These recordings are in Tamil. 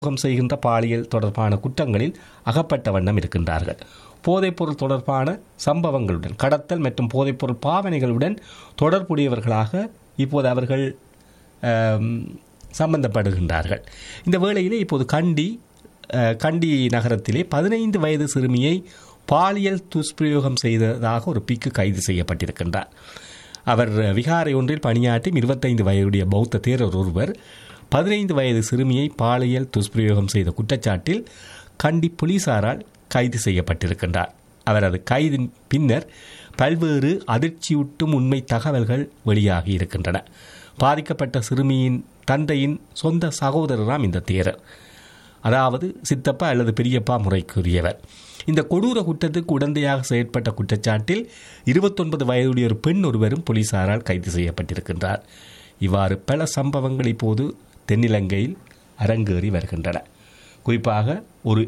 துஷ்பிரயோகம் செய்கின்ற பாலியல் தொடர்பான குற்றங்களில் அகப்பட்ட வண்ணம் இருக்கின்றார்கள் போதைப்பொருள் தொடர்பான சம்பவங்களுடன் கடத்தல் மற்றும் போதைப்பொருள் பாவனைகளுடன் தொடர்புடையவர்களாக இப்போது அவர்கள் ஆம், சம்பந்தப்படுகின்றார்கள் இந்த வேளையிலே இப்போது கண்டி அஹ், கண்டி நகரத்திலே பதினைந்து வயது சிறுமியை பாலியல் துஷ்பிரயோகம் செய்ததாக ஒரு பிக்கு கைது செய்யப்பட்டிருக்கின்றார் அவர் விகாரை ஒன்றில் பணியாற்றும் இருபத்தைந்து வயதுடைய பௌத்த தேரர் ஒருவர் பதினைந்து வயது சிறுமியை பாலியல் துஷ்பிரயோகம் செய்த குற்றச்சாட்டில் கண்டி போலீசாரால் கைது செய்யப்பட்டிருக்கின்றார் அவரது கைதின் பின்னர் பல்வேறு அதிர்ச்சியூட்டும் உண்மை தகவல்கள் வெளியாகி இருக்கின்றன பாதிக்கப்பட்ட சிறுமியின் தந்தையின் சொந்த சகோதரராம் இந்த தேரர் அதாவது சித்தப்பா அல்லது பெரியப்பா முறைக்குரியவர் இந்த கொடூர குற்றத்துக்கு உடந்தையாக செயற்பட்ட குற்றச்சாட்டில் இருபத்தொன்பது வயதுடைய ஒரு பெண் ஒருவரும் போலீசாரால் கைது செய்யப்பட்டிருக்கின்றார் இவ்வாறு பல சம்பவங்கள் இப்போது தென்னிலங்கையில் அரங்கேறி வருகின்றன குறிப்பாக ஒரு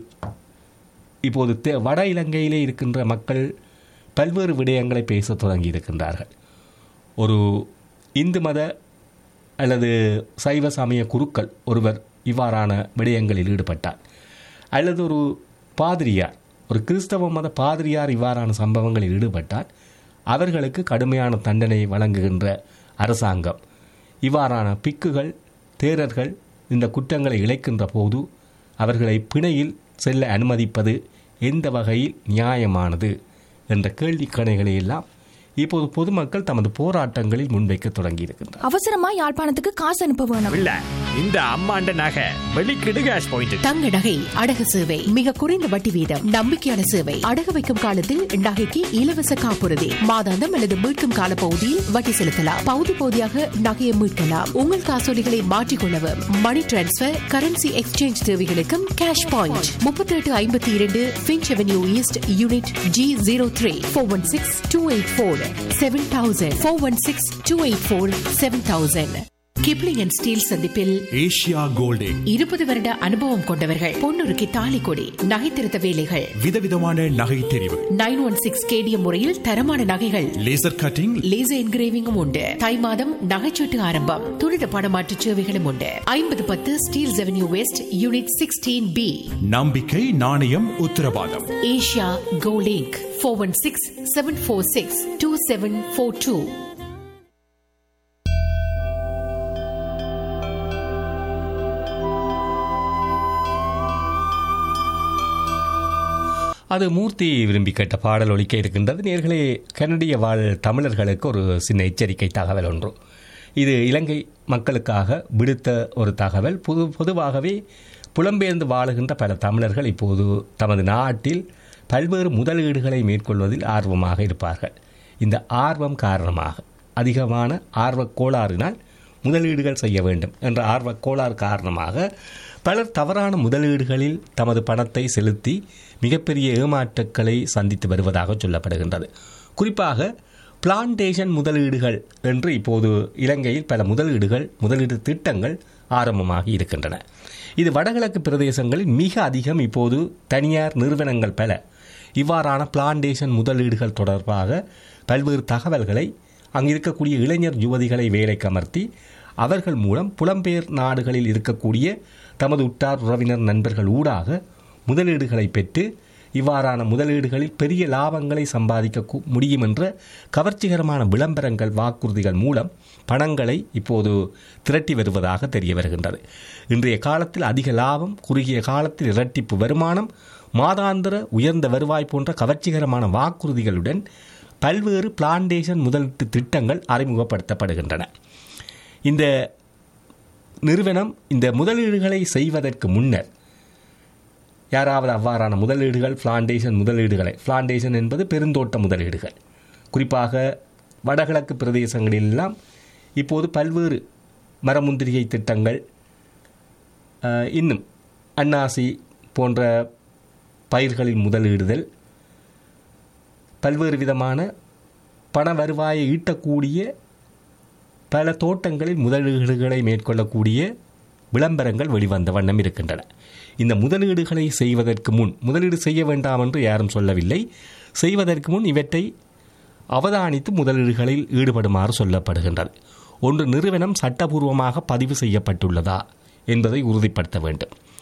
இப்போது தெ- வட இலங்கையிலே இருக்கின்ற மக்கள் பல்வேறு விடயங்களை பேசத் தொடங்கி இருக்கின்றார்கள் ஒரு இந்து மத அல்லது சைவ சமய குருக்கள் ஒருவர் இவ்வாறான விடயங்களில் ஈடுபட்டார் அல்லது ஒரு பாதிரியார் ஒரு கிறிஸ்தவ மத பாதிரியார் இவ்வாறான சம்பவங்களில் ஈடுபட்டால் அவர்களுக்கு கடுமையான தண்டனை வழங்குகின்ற அரசாங்கம் இவ்வாறான பிக்குகள் தேரர்கள் இந்த குற்றங்களை இழைக்கின்ற போது அவர்களை பிணையில் செல்ல அனுமதிப்பது எந்த வகையில் நியாயமானது என்ற கேள்விக்கணைகளை எல்லாம் இப்போது பொதுமக்கள் தமது போராட்டங்களில் முன்வைக்க தொடங்கியிருக்கின்றனர் அவசரமா யாழ்ப்பாணத்துக்கு காசு அனுப்ப வேணும் இல்ல இந்த அம்மாண்ட நகை வெளிக்கிடு கேஷ் பாயிண்ட் தங்க நகை அடகு சேவை மிக குறைந்த வட்டி வீதம் நம்பிக்கையான சேவை அடகு வைக்கும் காலத்தில் நகைக்கு இலவச காப்புறுதி மாதாந்தம் அல்லது மீட்கும் கால பகுதியில் வட்டி செலுத்தலாம் பகுதி பகுதியாக நகையை மீட்கலாம் உங்கள் காசோலிகளை மாற்றிக்கொள்ளவும் மணி டிரான்ஸ்பர் கரன்சி எக்ஸ்சேஞ்ச் தேவைகளுக்கும் கேஷ் பாயிண்ட் முப்பத்தி எட்டு ஐம்பத்தி இரண்டு Finch avenue east unit G zero three four one six two eight four seven thousand four one six two eight four seven thousand Kipling and Steeles சந்திப்பில் ஏஷியா கோல்டிங் இருபது வருட அனுபவம் கொண்டவர்கள் பொன்னுருக்கு தாலி கொடி நகை திருத்த வேலைகள் விதவிதமான நகை தெரிவு நைன் ஒன் சிக்ஸ் கேடிஎம் முறையில் தரமான நகைகள் லேசர் கட்டிங் லேசர் என்கிரேவிங்கும் உண்டு தை மாதம் நகைச்சீட்டு ஆரம்பம் துரித பணமாற்று சேவைகளும் உண்டு ஐம்பது பத்து Steeles avenue west unit sixteen B நம்பிக்கை நாணயம் உத்தரவாதம் Asia Golding four one six seven four six two seven four two அது மூர்த்தி விரும்பி கேட்ட பாடல் ஒலிக்க இருக்கின்றது நேர்களே கனடிய வாழ் தமிழர்களுக்கு ஒரு சின்ன எச்சரிக்கை தகவல் ஒன்று இது இலங்கை மக்களுக்காக விடுத்த ஒரு தகவல் பொது பொதுவாகவே புலம்பெயர்ந்து வாழுகின்ற பல தமிழர்கள் இப்போது தமது நாட்டில் பல்வேறு முதலீடுகளை மேற்கொள்வதில் ஆர்வமாக இருப்பார்கள் இந்த ஆர்வம் காரணமாக அதிகமான ஆர்வக் கோளாறினால் முதலீடுகள் செய்ய வேண்டும் என்ற ஆர்வக் கோளாறு காரணமாக பலர் தவறான முதலீடுகளில் தமது பணத்தை செலுத்தி மிகப்பெரிய ஏமாற்றங்களை சந்தித்து வருவதாக சொல்லப்படுகின்றது குறிப்பாக பிளான்டேஷன் முதலீடுகள் என்று இப்போது இலங்கையில் பல முதலீடுகள் முதலீடு திட்டங்கள் ஆரம்பமாகி இருக்கின்றன இது வடகிழக்கு பிரதேசங்களில் மிக அதிகம் இப்போது தனியார் நிறுவனங்கள் பல இவ்வாறான பிளான்டேஷன் முதலீடுகள் தொடர்பாக பல்வேறு தகவல்களை அங்கு இருக்கக்கூடிய இளைஞர் யுவதிகளை வேலைக்கு அமர்த்தி அவர்கள் மூலம் புலம்பெயர் நாடுகளில் இருக்கக்கூடிய தமது உற்றார் உறவினர் நண்பர்கள் ஊடாக முதலீடுகளை பெற்று இவ்வாறான முதலீடுகளில் பெரிய லாபங்களை சம்பாதிக்க கு- முடியும் என்ற கவர்ச்சிகரமான விளம்பரங்கள் வாக்குறுதிகள் மூலம் பணங்களை இப்போது திரட்டி வருவதாக தெரிய வருகின்றது இன்றைய காலத்தில் அதிக லாபம் குறுகிய காலத்தில் இரட்டிப்பு வருமானம் மாதாந்திர உயர்ந்த வருவாய் போன்ற கவர்ச்சிகரமான வாக்குறுதிகளுடன் பல்வேறு பிளான்டேஷன் முதலீட்டு திட்டங்கள் அறிமுகப்படுத்தப்படுகின்றன இந்த நிறுவனம் இந்த முதலீடுகளை செய்வதற்கு முன்னர் யாராவது அவ்வாறான முதலீடுகள் பிளான்டேஷன் முதலீடுகளை பிளான்டேஷன் என்பது பெருந்தோட்ட முதலீடுகள் குறிப்பாக வடகிழக்கு பிரதேசங்களிலெல்லாம் இப்போது பல்வேறு மரமுந்திரிகை திட்டங்கள் அஹ், இன்னும் அன்னாசி போன்ற பயிர்களில் முதலீடுதல் பல்வேறு விதமான பண வருவாயை ஈட்டக்கூடிய பல தோட்டங்களில் முதலீடுகளை மேற்கொள்ளக்கூடிய விளம்பரங்கள் வெளிவந்த வண்ணம் இருக்கின்றன இந்த முதலீடுகளை செய்வதற்கு முன் முதலீடு செய்ய வேண்டாம் என்று யாரும் சொல்லவில்லை செய்வதற்கு முன் இவற்றை அவதானித்து முதலீடுகளில் ஈடுபடுமாறு சொல்லப்படுகின்றது ஒன்று நிறுவனம் சட்டபூர்வமாக பதிவு செய்யப்பட்டுள்ளதா என்பதை உறுதிப்படுத்த வேண்டும்